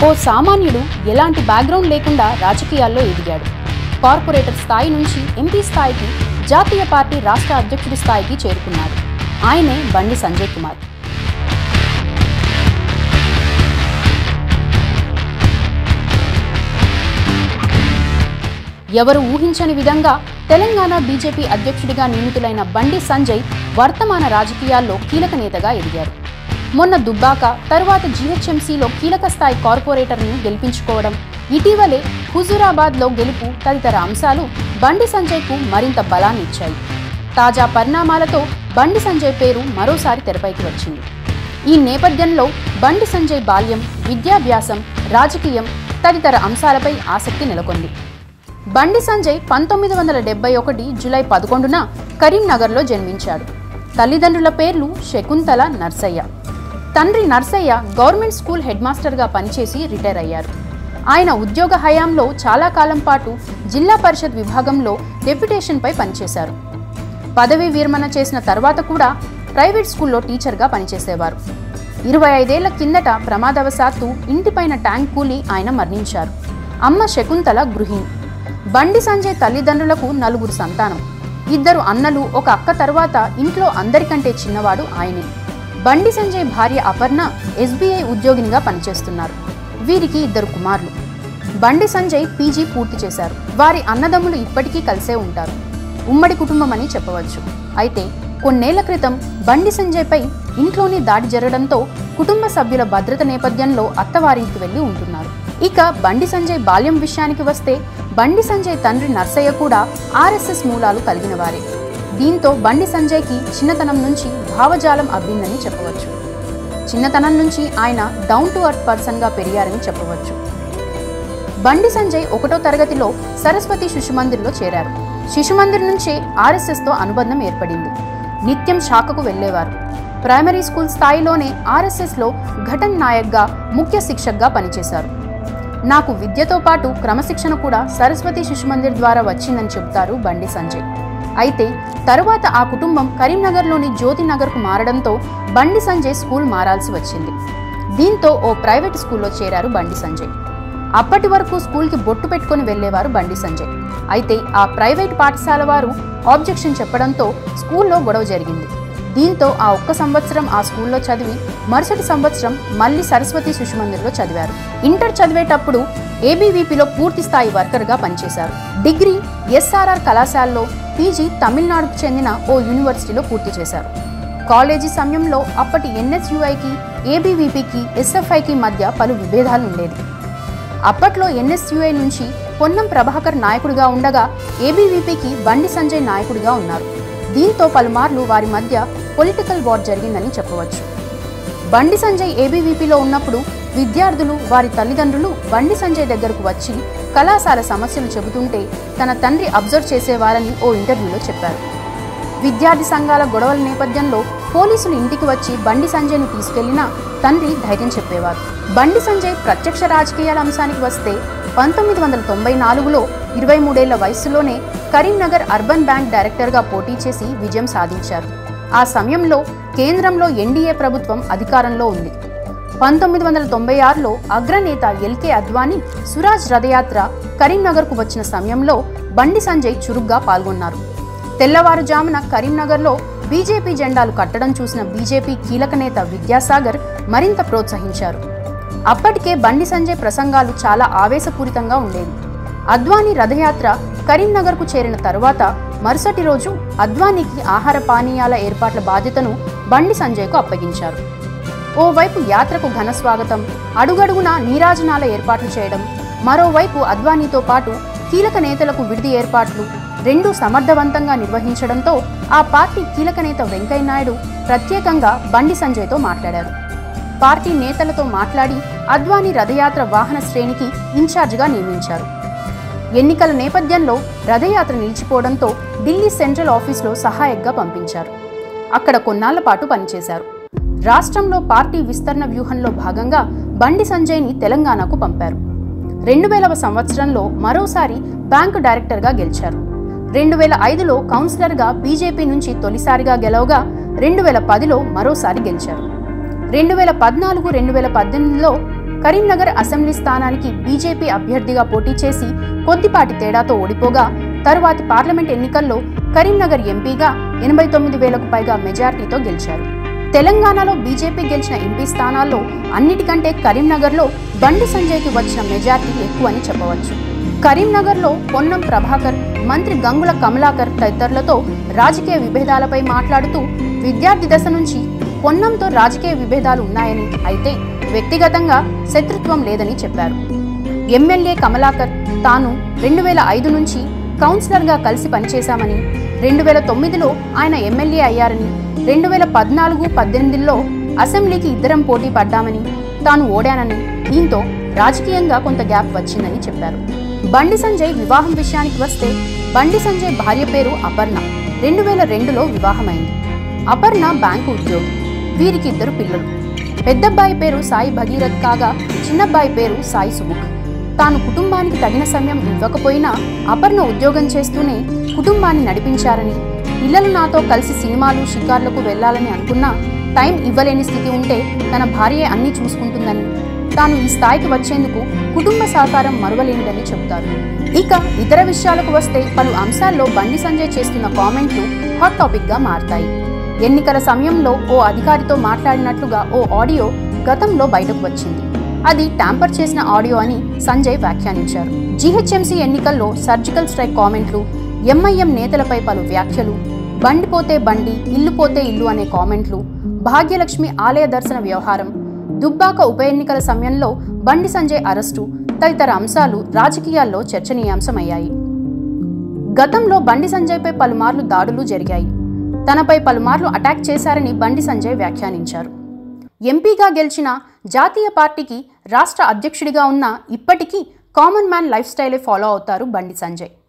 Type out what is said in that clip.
ఓ సామాన్యుడు ఎలాంటి బ్యాక్గ్రౌండ్ లేకుండా రాజకీయాల్లో ఎదిగాడు కార్పొరేటర్ స్థాయి నుంచి ఎంపీ స్థాయికి జాతీయ పార్టీ రాష్ట్ర అధ్యక్షుడి స్థాయికి చేరుకున్నాడు ఆయనే బండి సంజయ్ కుమార్ ఎవరు ఊహించని విధంగా తెలంగాణ బీజేపీ అధ్యక్షుడిగా నియమితులైన బండి సంజయ్ వర్తమాన రాజకీయాల్లో కీలక నేతగా ఎదిగారు మొన్న దుబ్బాక తరువాత జీహెచ్ఎంసీలో కీలక స్థాయి కార్పొరేటర్ను గెలిపించుకోవడం ఇటీవలే హుజూరాబాద్లో గెలుపు తదితర అంశాలు బండి సంజయ్కు మరింత బలాన్ని ఇచ్చాయి తాజా పరిణామాలతో బండి సంజయ్ పేరు మరోసారి తెరపైకి వచ్చింది ఈ నేపథ్యంలో బండి సంజయ్ బాల్యం విద్యాభ్యాసం రాజకీయం తదితర అంశాలపై ఆసక్తి నెలకొంది బండి సంజయ్ పంతొమ్మిది వందల డెబ్బై ఒకటి జూలై పదకొండున కరీంనగర్లో జన్మించాడు తల్లిదండ్రుల పేర్లు శకుంతల నర్సయ్య తండ్రి నర్సయ్య గవర్నమెంట్ స్కూల్ హెడ్ మాస్టర్గా పనిచేసి రిటైర్ అయ్యారు ఆయన ఉద్యోగ హయాంలో చాలా కాలం పాటు జిల్లా పరిషత్ విభాగంలో డెప్యుటేషన్పై పనిచేశారు పదవీ విరమణ చేసిన తర్వాత కూడా ప్రైవేట్ స్కూల్లో టీచర్గా పనిచేసేవారు ఇరవై ఐదేళ్ల కిందట ప్రమాదవశాత్తు ఇంటిపైన ట్యాంక్ కూలి ఆయన మరణించారు అమ్మ శకుంతల గృహిణి బండి సంజయ్ తల్లిదండ్రులకు నలుగురు సంతానం ఇద్దరు అన్నలు ఒక అక్క తర్వాత ఇంట్లో అందరికంటే చిన్నవాడు ఆయనే బండి సంజయ్ భార్య అపర్ణ ఎస్బీఐ ఉద్యోగినిగా పనిచేస్తున్నారు వీరికి ఇద్దరు కుమారులు బండి సంజయ్ పీజీ పూర్తి చేశారు వారి అన్నదమ్ములు ఇప్పటికీ కలిసే ఉంటారు ఉమ్మడి కుటుంబం అని చెప్పవచ్చు అయితే కొన్నేళ్ల క్రితం బండి సంజయ్పై ఇంట్లోని దాడి జరగడంతో కుటుంబ సభ్యుల భద్రత నేపథ్యంలో అత్తవారింటికి వెళ్లి ఉంటున్నారు ఇక బండి సంజయ్ బాల్యం విషయానికి వస్తే బండి సంజయ్ తండ్రి నర్సయ్య కూడా ఆర్ఎస్ఎస్ మూలాలు కలిగిన వారే దీంతో బండి సంజయ్కి చిన్నతనం నుంచి భావజాలం అబ్బిందని చెప్పవచ్చు చిన్నతనం నుంచి ఆయన డౌన్ టు అర్త్ పర్సన్గా పెరిగారని చెప్పవచ్చు బండి సంజయ్ ఒకటో తరగతిలో సరస్వతి శిశుమందిర్లో చేరారు శిశుమందిర్ నుంచే ఆర్ఎస్ఎస్తో అనుబంధం ఏర్పడింది నిత్యం శాఖకు వెళ్లేవారు ప్రైమరీ స్కూల్ స్థాయిలోనే ఆర్ఎస్ఎస్లో ఘటన్ నాయక్గా ముఖ్య శిక్షక్గా పనిచేశారు నాకు విద్యతో పాటు క్రమశిక్షణ కూడా సరస్వతి శిశుమందిర్ ద్వారా వచ్చిందని చెబుతారు బండి సంజయ్ అయితే తరువాత ఆ కుటుంబం కరీంనగర్లోని జ్యోతినగర్కు మారడంతో బండి సంజయ్ స్కూల్ మారాల్సి వచ్చింది దీంతో ఓ ప్రైవేట్ స్కూల్లో చేరారు బండి సంజయ్ అప్పటి వరకు స్కూల్కి బొట్టు పెట్టుకొని వెళ్లేవారు బండి సంజయ్ అయితే ఆ ప్రైవేట్ పాఠశాల వారు ఆబ్జెక్షన్ చెప్పడంతో స్కూల్లో గొడవ జరిగింది దీంతో ఆ ఒక్క సంవత్సరం ఆ స్కూల్లో చదివి మరుసటి సంవత్సరం మళ్ళీ సరస్వతి శిశుమందిర్లో చదివారు ఇంటర్ చదివేటప్పుడు ఏబీవీపీలో పూర్తి స్థాయి వర్కర్గా పనిచేశారు డిగ్రీ ఎస్ఆర్ఆర్ కళాశాలలో పీజీ తమిళనాడుకు చెందిన ఓ యూనివర్సిటీలో పూర్తి చేశారు కాలేజీ సమయంలో అప్పటి ఎన్ఎస్యుఐకి ఏబీవీపీకి ఎస్ఎఫ్ఐకి మధ్య పలు విభేదాలు ఉండేది అప్పట్లో ఎన్ఎస్యుఐ నుంచి పొన్నం ప్రభాకర్ నాయకుడిగా ఉండగా ఏబీవీపీకి బండి సంజయ్ నాయకుడిగా ఉన్నారు దీంతో పలుమార్లు వారి మధ్య పొలిటికల్ వార్ జరిగిందని చెప్పవచ్చు బండి సంజయ్ ఏబీవీపీలో ఉన్నప్పుడు విద్యార్థులు వారి తల్లిదండ్రులు బండి సంజయ్ దగ్గరకు వచ్చి కళాశాల సమస్యలు చెబుతుంటే తన తండ్రి అబ్జర్వ్ చేసేవారని ఓ ఇంటర్వ్యూలో చెప్పారు విద్యార్థి సంఘాల గొడవల నేపథ్యంలో పోలీసులు ఇంటికి వచ్చి బండి సంజయ్ని తీసుకెళ్లినా తండ్రి ధైర్యం చెప్పేవారు బండి సంజయ్ ప్రత్యక్ష రాజకీయాల అంశానికి వస్తే పంతొమ్మిది వందల తొంభై నాలుగులో ఇరవై మూడేళ్ల వయస్సులోనే కరీంనగర్ అర్బన్ బ్యాంక్ డైరెక్టర్గా పోటీ చేసి విజయం సాధించారు ఆ సమయంలో కేంద్రంలో ఎన్డీఏ ప్రభుత్వం అధికారంలో ఉంది పంతొమ్మిది వందల తొంభై ఆరులో అగ్రనేత ఎల్కే అద్వానీ సురాజ్ రథయాత్ర కరీంనగర్కు వచ్చిన సమయంలో బండి సంజయ్ చురుగ్గా పాల్గొన్నారు తెల్లవారుజామున కరీంనగర్లో బీజేపీ జెండాలు కట్టడం చూసిన బీజేపీ కీలక నేత విద్యాసాగర్ మరింత ప్రోత్సహించారు అప్పటికే బండి సంజయ్ ప్రసంగాలు చాలా ఆవేశపూరితంగా ఉండేవి అద్వానీ రథయాత్ర కరీంనగర్కు చేరిన తరువాత మరుసటి రోజు అద్వానీకి ఆహార పానీయాల ఏర్పాట్ల బాధ్యతను బండి సంజయ్కు అప్పగించారు ఓవైపు యాత్రకు ఘన స్వాగతం అడుగడుగునా నీరాజనాల ఏర్పాట్లు చేయడం మరోవైపు అద్వానీతో పాటు కీలక నేతలకు విడిది ఏర్పాట్లు రెండూ సమర్థవంతంగా నిర్వహించడంతో ఆ పార్టీ కీలక నేత వెంకయ్యనాయుడు ప్రత్యేకంగా బండి సంజయ్తో మాట్లాడారు పార్టీ నేతలతో మాట్లాడి అద్వానీ రథయాత్ర వాహన శ్రేణికి ఇన్ఛార్జిగా నియమించారు ఎన్నికల నేపథ్యంలో రథయాత్ర నిలిచిపోవడంతో ఢిల్లీ సెంట్రల్ ఆఫీస్లో సహాయకగా పంపించారు అక్కడ కొన్నాళ్ల పాటు పనిచేశారు రాష్ట్రంలో పార్టీ విస్తరణ వ్యూహంలో భాగంగా బండి సంజయ్ని తెలంగాణకు పంపారు రెండు వేలవ సంవత్సరంలో మరోసారి బ్యాంకు డైరెక్టర్గా గెలిచారు రెండు వేల ఐదులో కౌన్సిలర్గా బీజేపీ నుంచి తొలిసారిగా గెలవగా రెండు వేల పదిలో మరోసారి గెలిచారు రెండు వేల పద్నాలుగు రెండు వేల పద్దెనిమిదిలో కరీంనగర్ అసెంబ్లీ స్థానానికి బీజేపీ అభ్యర్థిగా పోటీ చేసి కొద్దిపాటి తేడాతో ఓడిపోగా తరువాతి పార్లమెంట్ ఎన్నికల్లో కరీంనగర్ ఎంపీగా ఎనభై తొమ్మిది వేలకు పైగా మెజార్టీతో గెలిచారు తెలంగాణలో బీజేపీ గెలిచిన ఎంపీ స్థానాల్లో అన్నిటికంటే కరీంనగర్లో బండి సంజయ్కి వచ్చిన మెజార్టీ ఎక్కువని చెప్పవచ్చు కరీంనగర్లో పొన్నం ప్రభాకర్ మంత్రి గంగుల కమలాకర్ తదితరులతో రాజకీయ విభేదాలపై మాట్లాడుతూ విద్యార్థి దశ నుంచి పొన్నంతో రాజకీయ విభేదాలు ఉన్నాయని అయితే వ్యక్తిగతంగా శత్రుత్వం లేదని చెప్పారు ఎమ్మెల్యే కమలాకర్ తాను రెండు వేల ఐదు నుంచి కౌన్సిలర్గా కలిసి పనిచేశామని రెండు వేల తొమ్మిదిలో ఆయన ఎమ్మెల్యే అయ్యారని రెండు వేల పద్నాలుగు పద్దెనిమిదిలో అసెంబ్లీకి ఇద్దరం పోటీ పడ్డామని తాను ఓడానని దీంతో రాజకీయంగా కొంత గ్యాప్ వచ్చిందని చెప్పారు బండి సంజయ్ వివాహం విషయానికి వస్తే బండి సంజయ్ భార్య పేరు అపర్ణ రెండు వేల రెండులో వివాహమైంది అపర్ణ బ్యాంకు ఉద్యోగి వీరికి ఇద్దరు పిల్లలు పెద్దబ్బాయి పేరు సాయి భగీరథ్ కాగా చిన్నబ్బాయి పేరు సాయి సుముఖ్ తాను కుటుంబానికి తగిన సమయం ఇవ్వకపోయినా అపర్ణ ఉద్యోగం చేస్తూనే కుటుంబాన్ని నడిపించారని పిల్లలు నాతో కలిసి సినిమాలు షికార్లకు వెళ్లాలని అనుకున్నా టైం ఇవ్వలేని స్థితి ఉంటే తన భార్య అన్నీ చూసుకుంటుందని తాను ఈ స్థాయికి వచ్చేందుకు కుటుంబ సహకారం మరువలేనిదని చెబుతారు ఇక ఇతర విషయాలకు వస్తే పలు అంశాల్లో బండి సంజయ్ చేస్తున్న కామెంట్లు హాట్ టాపిక్ గా మారతాయి ఎన్నికల సమయంలో ఓ అధికారితో మాట్లాడినట్లుగా ఓ ఆడియో గతంలో బయటకు వచ్చింది అది ట్యాంపర్ చేసిన ఆడియో అని సంజయ్ వ్యాఖ్యానించారు జీహెచ్ఎంసీ ఎన్నికల్లో సర్జికల్ స్ట్రైక్ కామెంట్లు ఎంఐఎం నేతలపై పలు వ్యాఖ్యలు బండి పోతే బండి ఇల్లు పోతే ఇల్లు అనే కామెంట్లు భాగ్యలక్ష్మి ఆలయ దర్శన వ్యవహారం దుబ్బాక ఉప ఎన్నికల సమయంలో బండి సంజయ్ అరెస్టు తదితర అంశాలు రాజకీయాల్లో చర్చనీయాంశమయ్యాయి గతంలో బండి సంజయ్పై పలుమార్లు దాడులు జరిగాయి తనపై పలుమార్లు అటాక్ చేశారని బండి సంజయ్ వ్యాఖ్యానించారు ఎంపీగా గెలిచిన జాతీయ పార్టీకి రాష్ట్ర అధ్యక్షుడిగా ఉన్న ఇప్పటికీ కామన్ మ్యాన్ లైఫ్ స్టైలే ఫాలో అవుతారు బండి సంజయ్